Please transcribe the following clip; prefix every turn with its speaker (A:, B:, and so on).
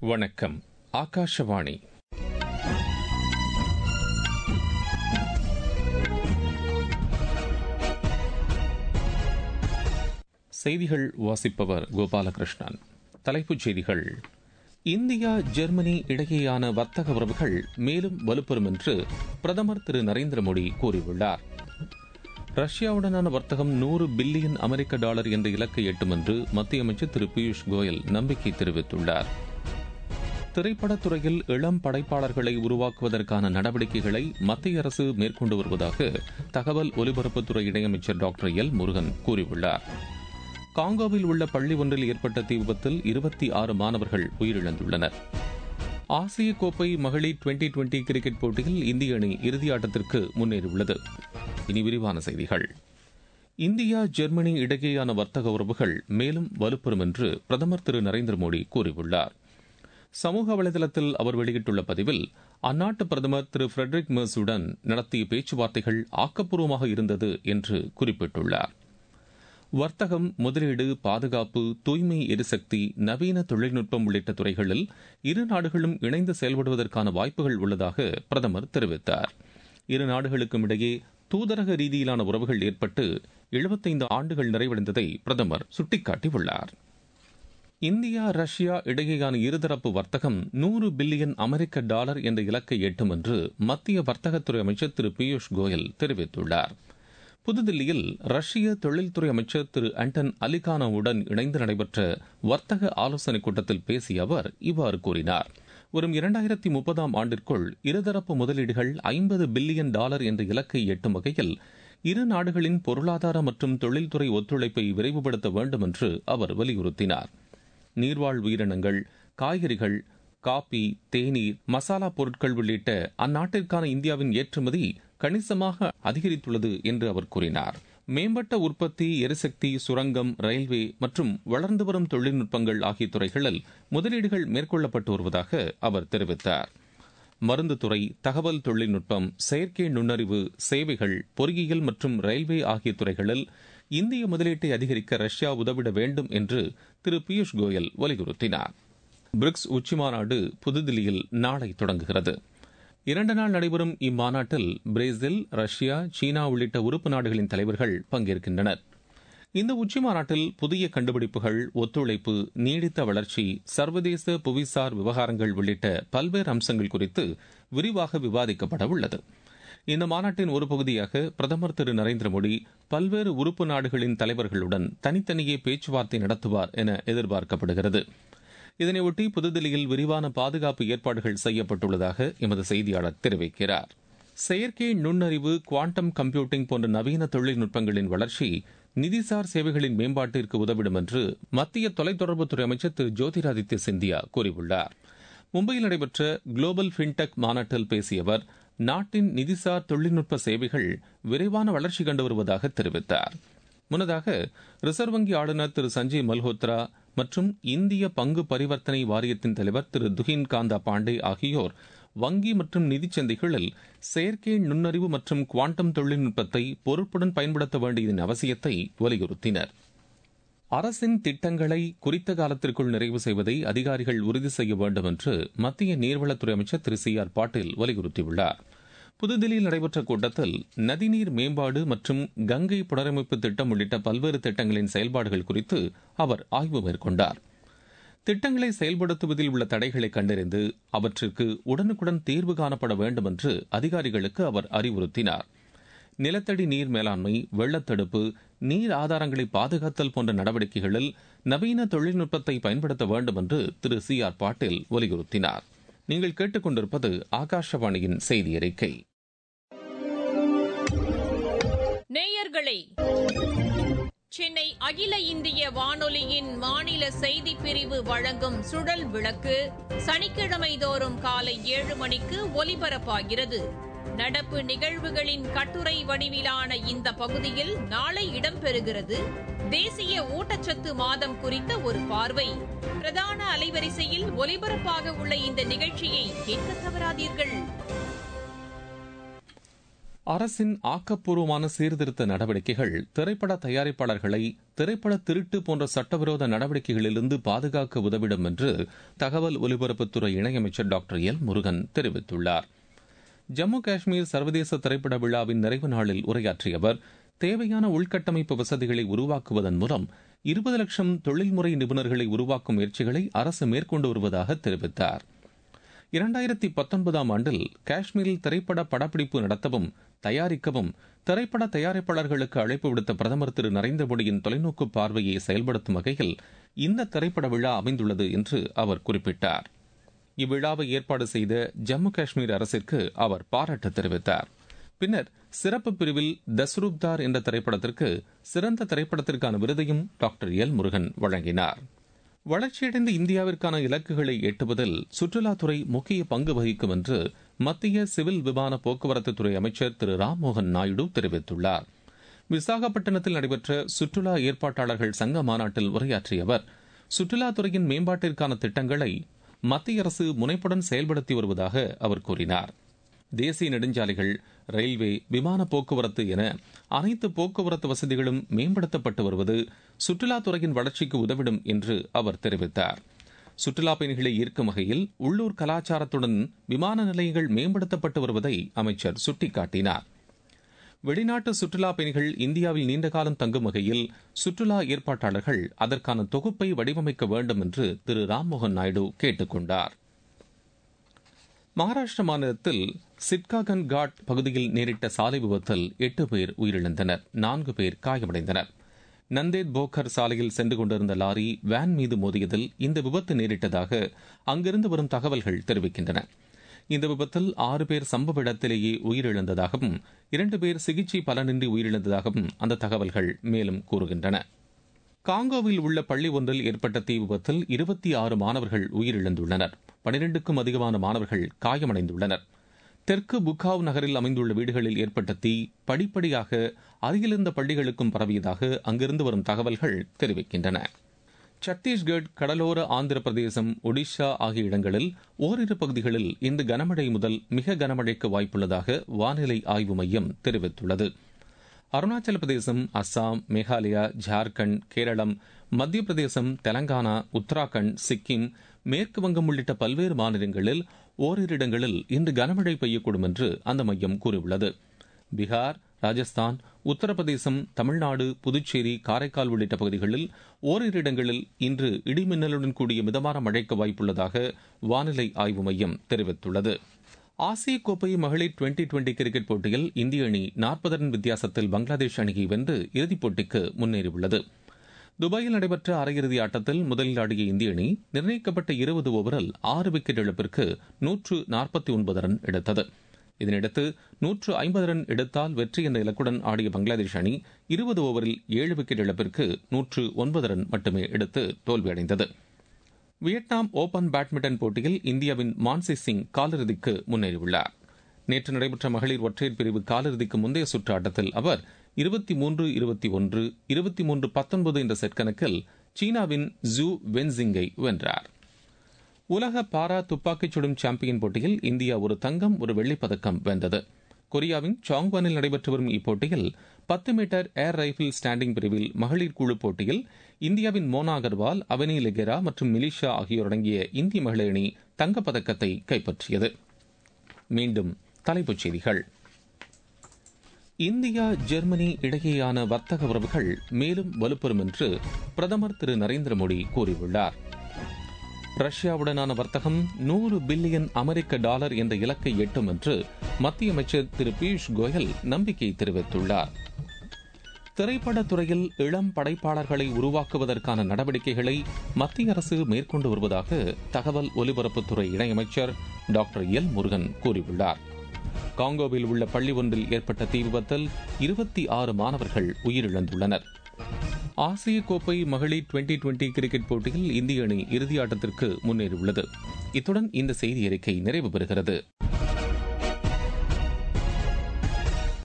A: வணக்கம் ஆகாஷவாணி செய்திகள் வாசிப்பவர் கோபாலகிருஷ்ணன் தலைப்புச் செய்திகள் இந்தியா ஜெர்மனி இடையேயான வர்த்தக உறவுகள் மேலும் வலுப்பெறும் என்று பிரதமர் திரு நரேந்திர மோடி கூறியுள்ளார் ரஷ்யாவுடனான வர்த்தகம் நூறு பில்லியன் அமெரிக்க டாலர் என்ற இலக்கை எட்டும் என்று மத்திய அமைச்சர் திரு பியூஷ் கோயல் நம்பிக்கை தெரிவித்துள்ளார் திரைப்படத்துறையில் இளம் படைப்பாளர்களை உருவாக்குவதற்கான நடவடிக்கைகளை மத்திய அரசு மேற்கொண்டு வருவதாக தகவல் ஒலிபரப்புத்துறை இணையமைச்சர் டாக்டர் எல் முருகன் கூறியுள்ளார் காங்கோவில் உள்ள பள்ளி ஒன்றில் ஏற்பட்ட தீ விபத்தில் இருபத்தி ஆறு மாணவர்கள் உயிரிழந்துள்ளனர் ஆசிய கோப்பை மகளிர் டுவெண்டி டுவெண்டி கிரிக்கெட் போட்டியில் இந்திய அணி இறுதியாட்டத்திற்கு முன்னேறியுள்ளது இனி விரிவான செய்திகள் இந்தியா ஜெர்மனி இடையேயான வர்த்தக உறவுகள் மேலும் வலுப்பெறும் என்று பிரதமர் திரு நரேந்திர மோடி கூறியுள்ளார் சமூக வலைதளத்தில் அவர் வெளியிட்டுள்ள பதிவில் அந்நாட்டு பிரதமர் திரு ஃபிரெட்ரிக் மெர்ஸுடன் நடத்திய பேச்சுவார்த்தைகள் ஆக்கப்பூர்வமாக இருந்தது என்று குறிப்பிட்டுள்ளார் வர்த்தகம் முதலீடு பாதுகாப்பு தூய்மை எரிசக்தி நவீன தொழில்நுட்பம் உள்ளிட்ட துறைகளில் இரு நாடுகளும் இணைந்து செயல்படுவதற்கான வாய்ப்புகள் உள்ளதாக பிரதமர் தெரிவித்தார் இரு நாடுகளுக்கும் இடையே தூதரக ரீதியிலான உறவுகள் ஏற்பட்டு எழுபத்தைந்து ஆண்டுகள் நிறைவடைந்ததை பிரதமர் சுட்டிக்காட்டியுள்ளார் இந்தியா ரஷ்யா இடையேயான இருதரப்பு வர்த்தகம் நூறு பில்லியன் அமெரிக்க டாலர் என்ற இலக்கை எட்டும் என்று மத்திய வர்த்தகத்துறை அமைச்சர் திரு பியூஷ் கோயல் தெரிவித்துள்ளார் புதுதில்லியில் ரஷ்ய தொழில்துறை அமைச்சர் திரு அண்டன் அலிகானோவுடன் இணைந்து நடைபெற்ற வர்த்தக ஆலோசனைக் கூட்டத்தில் பேசிய அவர் இவ்வாறு கூறினார் வரும் இரண்டாயிரத்தி முப்பதாம் ஆண்டிற்குள் இருதரப்பு முதலீடுகள் ஐம்பது பில்லியன் டாலர் என்ற இலக்கை எட்டும் வகையில் இரு நாடுகளின் பொருளாதார மற்றும் தொழில்துறை ஒத்துழைப்பை விரைவுபடுத்த வேண்டும் என்று அவர் வலியுறுத்தினார் நீர்வாழ் உயிரினங்கள் காய்கறிகள் காபி தேநீர் மசாலா பொருட்கள் உள்ளிட்ட அந்நாட்டிற்கான இந்தியாவின் ஏற்றுமதி கணிசமாக அதிகரித்துள்ளது என்று அவர் கூறினார் மேம்பட்ட உற்பத்தி எரிசக்தி சுரங்கம் ரயில்வே மற்றும் வளர்ந்து வரும் தொழில்நுட்பங்கள் ஆகிய துறைகளில் முதலீடுகள் மேற்கொள்ளப்பட்டு வருவதாக அவர் தெரிவித்தார் மருந்து துறை தகவல் தொழில்நுட்பம் செயற்கை நுண்ணறிவு சேவைகள் பொறியியல் மற்றும் ரயில்வே ஆகிய துறைகளில் இந்திய முதலீட்டை அதிகரிக்க ரஷ்யா உதவிட வேண்டும் என்று திரு பியூஷ் கோயல் வலியுறுத்தினார் பிரிக்ஸ் உச்சிமாநாடு புதுதில்லியில் நாளை தொடங்குகிறது இரண்டு நாள் நடைபெறும் இம்மாநாட்டில் பிரேசில் ரஷ்யா சீனா உள்ளிட்ட உறுப்பு நாடுகளின் தலைவர்கள் பங்கேற்கின்றனர் இந்த உச்சிமாநாட்டில் புதிய கண்டுபிடிப்புகள் ஒத்துழைப்பு நீடித்த வளர்ச்சி சர்வதேச புவிசார் விவகாரங்கள் உள்ளிட்ட பல்வேறு அம்சங்கள் குறித்து விரிவாக விவாதிக்கப்பட உள்ளது இந்த மாநாட்டின் ஒரு பகுதியாக பிரதமர் திரு நரேந்திர மோடி பல்வேறு உறுப்பு நாடுகளின் தலைவர்களுடன் தனித்தனியே பேச்சுவார்த்தை நடத்துவார் என எதிர்பார்க்கப்படுகிறது இதனையொட்டி புதுதில்லியில் விரிவான பாதுகாப்பு ஏற்பாடுகள் செய்யப்பட்டுள்ளதாக எமது செய்தியாளர் தெரிவிக்கிறார் செயற்கை நுண்ணறிவு குவாண்டம் கம்ப்யூட்டிங் போன்ற நவீன தொழில்நுட்பங்களின் வளர்ச்சி நிதிசார் சேவைகளின் மேம்பாட்டிற்கு உதவிடும் என்று மத்திய தொலைத்தொடர்புத்துறை அமைச்சர் திரு ஜோதிராதித்ய சிந்தியா கூறியுள்ளார் மும்பையில் நடைபெற்ற குளோபல் பின்டெக் மாநாட்டில் பேசிய அவர் நாட்டின் நிதிசார் தொழில்நுட்ப சேவைகள் விரைவான வளர்ச்சி கண்டு வருவதாக தெரிவித்தார் முன்னதாக ரிசர்வ் வங்கி ஆளுநர் திரு சஞ்சய் மல்ஹோத்ரா மற்றும் இந்திய பங்கு பரிவர்த்தனை வாரியத்தின் தலைவர் திரு துகின் காந்தா பாண்டே ஆகியோர் வங்கி மற்றும் நிதிச் சந்தைகளில் செயற்கை நுண்ணறிவு மற்றும் குவாண்டம் தொழில்நுட்பத்தை பொறுப்புடன் பயன்படுத்த வேண்டியதன் அவசியத்தை வலியுறுத்தினர் அரசின் திட்டங்களை குறித்த காலத்திற்குள் நிறைவு செய்வதை அதிகாரிகள் உறுதி செய்ய வேண்டும் என்று மத்திய நீர்வளத்துறை அமைச்சர் திரு சி ஆர் பாட்டீல் வலியுறுத்தியுள்ளார் புதுதில்லியில் நடைபெற்ற கூட்டத்தில் நதிநீர் மேம்பாடு மற்றும் கங்கை புனரமைப்பு திட்டம் உள்ளிட்ட பல்வேறு திட்டங்களின் செயல்பாடுகள் குறித்து அவர் ஆய்வு மேற்கொண்டார் திட்டங்களை செயல்படுத்துவதில் உள்ள தடைகளை கண்டறிந்து அவற்றிற்கு உடனுக்குடன் தீர்வு காணப்பட வேண்டும் என்று அதிகாரிகளுக்கு அவர் அறிவுறுத்தினார் நிலத்தடி நீர் மேலாண்மை வெள்ளத்தடுப்பு நீர் ஆதாரங்களை பாதுகாத்தல் போன்ற நடவடிக்கைகளில் நவீன தொழில்நுட்பத்தை பயன்படுத்த வேண்டும் என்று திரு சி ஆர் பாட்டீல் வலியுறுத்தினார் நீங்கள் கேட்டுக்கொண்டிருப்பது ஆகாஷவாணியின் செய்தி அறிக்கை
B: நேயர்களே சென்னை அகில இந்திய வானொலியின் மாநில செய்திப் பிரிவு வழங்கும் சுழல் விளக்கு சனிக்கிழமை தோறும் காலை ஏழு மணிக்கு ஒலிபரப்பாகிறது நடப்பு நிகழ்வுகளின் கட்டுரை வடிவிலான இந்த பகுதியில் நாளை இடம்பெறுகிறது தேசிய ஊட்டச்சத்து மாதம் குறித்த ஒரு பார்வை பிரதான அலைவரிசையில் ஒலிபரப்பாக உள்ள இந்த நிகழ்ச்சியை கேட்க தவறாதீர்கள்
A: அரசின் ஆக்கப்பூர்வமான சீர்திருத்த நடவடிக்கைகள் திரைப்பட தயாரிப்பாளர்களை திரைப்பட திருட்டு போன்ற சட்டவிரோத நடவடிக்கைகளிலிருந்து பாதுகாக்க உதவிடும் என்று தகவல் ஒலிபரப்புத்துறை இணையமைச்சர் டாக்டர் எல் முருகன் தெரிவித்துள்ளார் ஜம்மு காஷ்மீர் சர்வதேச திரைப்பட விழாவின் நிறைவு நாளில் உரையாற்றிய அவர் தேவையான உள்கட்டமைப்பு வசதிகளை உருவாக்குவதன் மூலம் இருபது லட்சம் தொழில்முறை நிபுணர்களை உருவாக்கும் முயற்சிகளை அரசு மேற்கொண்டு வருவதாக தெரிவித்தார் இரண்டாயிரத்தி பத்தொன்பதாம் ஆண்டில் காஷ்மீரில் திரைப்பட படப்பிடிப்பு நடத்தவும் தயாரிக்கவும் திரைப்பட தயாரிப்பாளர்களுக்கு அழைப்பு விடுத்த பிரதமர் திரு நரேந்திர மோடியின் தொலைநோக்கு பார்வையை செயல்படுத்தும் வகையில் இந்த திரைப்பட விழா அமைந்துள்ளது என்று அவர் குறிப்பிட்டார் இவ்விழாவை ஏற்பாடு செய்த ஜம்மு காஷ்மீர் அரசிற்கு அவர் பாராட்டு தெரிவித்தார் பின்னர் சிறப்பு பிரிவில் தஸ்ரூப்தார் என்ற திரைப்படத்திற்கு சிறந்த திரைப்படத்திற்கான விருதையும் டாக்டர் எல் முருகன் வழங்கினார் வளர்ச்சியடைந்த இந்தியாவிற்கான இலக்குகளை எட்டுவதில் சுற்றுலாத்துறை முக்கிய பங்கு வகிக்கும் என்று மத்திய சிவில் விமான போக்குவரத்துத்துறை அமைச்சர் திரு ராம்மோகன் நாயுடு தெரிவித்துள்ளார் விசாகப்பட்டினத்தில் நடைபெற்ற சுற்றுலா ஏற்பாட்டாளர்கள் சங்க மாநாட்டில் உரையாற்றிய அவர் சுற்றுலாத்துறையின் மேம்பாட்டிற்கான திட்டங்களை மத்திய அரசு முனைப்புடன் செயல்படுத்தி வருவதாக அவர் கூறினார் தேசிய நெடுஞ்சாலைகள் ரயில்வே விமான போக்குவரத்து என அனைத்து போக்குவரத்து வசதிகளும் மேம்படுத்தப்பட்டு வருவது சுற்றுலாத்துறையின் வளர்ச்சிக்கு உதவிடும் என்று அவர் தெரிவித்தார் சுற்றுலா பயணிகளை ஈர்க்கும் வகையில் உள்ளூர் கலாச்சாரத்துடன் விமான நிலையங்கள் மேம்படுத்தப்பட்டு வருவதை அமைச்சர் சுட்டிக்காட்டினார் வெளிநாட்டு சுற்றுலா பயணிகள் இந்தியாவில் நீண்டகாலம் தங்கும் வகையில் சுற்றுலா ஏற்பாட்டாளர்கள் அதற்கான தொகுப்பை வடிவமைக்க வேண்டும் என்று திரு ராம்மோகன் நாயுடு கேட்டுக் கொண்டார் மகாராஷ்டிர மாநிலத்தில் சிட்காகன் காட் பகுதியில் நேரிட்ட சாலை விபத்தில் எட்டு பேர் உயிரிழந்தனர் நான்கு பேர் காயமடைந்தனர் நந்தேத் போக்கர் சாலையில் சென்று கொண்டிருந்த லாரி வேன் மீது மோதியதில் இந்த விபத்து நேரிட்டதாக அங்கிருந்து வரும் தகவல்கள் தெரிவிக்கின்றன இந்த விபத்தில் ஆறு பேர் சம்பவ இடத்திலேயே உயிரிழந்ததாகவும் இரண்டு பேர் சிகிச்சை பலனின்றி உயிரிழந்ததாகவும் அந்த தகவல்கள் மேலும் கூறுகின்றன காங்கோவில் உள்ள பள்ளி ஒன்றில் ஏற்பட்ட தீ விபத்தில் இருபத்தி ஆறு மாணவர்கள் உயிரிழந்துள்ளனர் பனிரெண்டுக்கும் அதிகமான மாணவர்கள் காயமடைந்துள்ளனர் தெற்கு புக்காவ் நகரில் அமைந்துள்ள வீடுகளில் ஏற்பட்ட தீ படிப்படியாக அருகிலிருந்த பள்ளிகளுக்கும் பரவியதாக அங்கிருந்து வரும் தகவல்கள் தெரிவிக்கின்றன சத்தீஸ்கட் கடலோர ஆந்திர பிரதேசம் ஒடிஷா ஆகிய இடங்களில் ஓரிரு பகுதிகளில் இன்று கனமழை முதல் மிக கனமழைக்கு வாய்ப்புள்ளதாக வானிலை ஆய்வு மையம் தெரிவித்துள்ளது அருணாச்சல பிரதேசம் அஸ்ஸாம் மேகாலயா ஜார்க்கண்ட் கேரளம் மத்திய பிரதேசம் தெலங்கானா உத்தராகண்ட் சிக்கிம் மேற்கு வங்கம் உள்ளிட்ட பல்வேறு மாநிலங்களில் ஓரிரு இடங்களில் இன்று கனமழை பெய்யக்கூடும் என்று அந்த மையம் கூறியுள்ளது பீகார் ராஜஸ்தான் உத்தரப்பிரதேசம் தமிழ்நாடு புதுச்சேரி காரைக்கால் உள்ளிட்ட பகுதிகளில் ஓரிரு இடங்களில் இன்று இடிமின்னலுடன் கூடிய மிதமான மழைக்கு வாய்ப்புள்ளதாக வானிலை ஆய்வு மையம் தெரிவித்துள்ளது ஆசிய கோப்பை மகளிர் டுவெண்டி டுவெண்டி கிரிக்கெட் போட்டியில் இந்திய அணி நாற்பது ரன் வித்தியாசத்தில் பங்களாதேஷ் அணியை வென்று இறுதிப் போட்டிக்கு முன்னேறியுள்ளது துபாயில் நடைபெற்ற அரையிறுதி ஆட்டத்தில் முதலில் ஆடிய இந்திய அணி நிர்ணயிக்கப்பட்ட இருபது ஓவரில் ஆறு விக்கெட் இழப்பிற்கு நூற்று நாற்பத்தி ஒன்பது ரன் எடுத்தது இதனையடுத்து நூற்று ஐம்பது ரன் எடுத்தால் வெற்றி என்ற இலக்குடன் ஆடிய பங்களாதேஷ் அணி இருபது ஓவரில் ஏழு விக்கெட் இழப்பிற்கு நூற்று ஒன்பது ரன் மட்டுமே எடுத்து தோல்வியடைந்தது வியட்நாம் ஓபன் பேட்மிண்டன் போட்டியில் இந்தியாவின் மான்சி சிங் காலிறுதிக்கு முன்னேறியுள்ளார் நேற்று நடைபெற்ற மகளிர் ஒற்றையர் பிரிவு காலிறுதிக்கு முந்தைய சுற்று ஆட்டத்தில் அவர் இருபத்தி மூன்று இருபத்தி ஒன்று இருபத்தி மூன்று பத்தொன்பது என்ற செட் கணக்கில் சீனாவின் ஜூ வென்சிங்கை வென்றார் உலக பாரா துப்பாக்கிச் சுடும் சாம்பியன் போட்டியில் இந்தியா ஒரு தங்கம் ஒரு வெள்ளிப் பதக்கம் வென்றது கொரியாவின் சாங்வானில் நடைபெற்று வரும் இப்போட்டியில் பத்து மீட்டர் ஏர் ரைபிள் ஸ்டாண்டிங் பிரிவில் மகளிர் குழு போட்டியில் இந்தியாவின் மோனா அகர்வால் அவனி லெகெரா மற்றும் மிலிஷா ஆகியோர் அடங்கிய இந்திய மகளிர் அணி தங்கப்பதக்கத்தை கைப்பற்றியது மீண்டும் தலைப்புச் செய்திகள் இந்தியா ஜெர்மனி இடையேயான வர்த்தக உறவுகள் மேலும் வலுப்பெறும் என்று பிரதமர் திரு நரேந்திர மோடி கூறியுள்ளார் ரஷ்யாவுடனான வர்த்தகம் நூறு பில்லியன் அமெரிக்க டாலர் என்ற இலக்கை எட்டும் என்று மத்திய அமைச்சர் திரு பியூஷ் கோயல் நம்பிக்கை தெரிவித்துள்ளார் திரைப்படத் துறையில் இளம் படைப்பாளர்களை உருவாக்குவதற்கான நடவடிக்கைகளை மத்திய அரசு மேற்கொண்டு வருவதாக தகவல் ஒலிபரப்புத்துறை இணையமைச்சர் டாக்டர் எல் முருகன் கூறியுள்ளார் காங்கோவில் உள்ள பள்ளி ஒன்றில் ஏற்பட்ட தீ விபத்தில் இருபத்தி ஆறு மாணவர்கள் உயிரிழந்துள்ளனர் ஆசிய கோப்பை மகளிர் டுவெண்டி டுவெண்டி கிரிக்கெட் போட்டியில் இந்திய அணி இறுதி ஆட்டத்திற்கு முன்னேறியுள்ளது இத்துடன் இந்த செய்தி அறிக்கை நிறைவு பெறுகிறது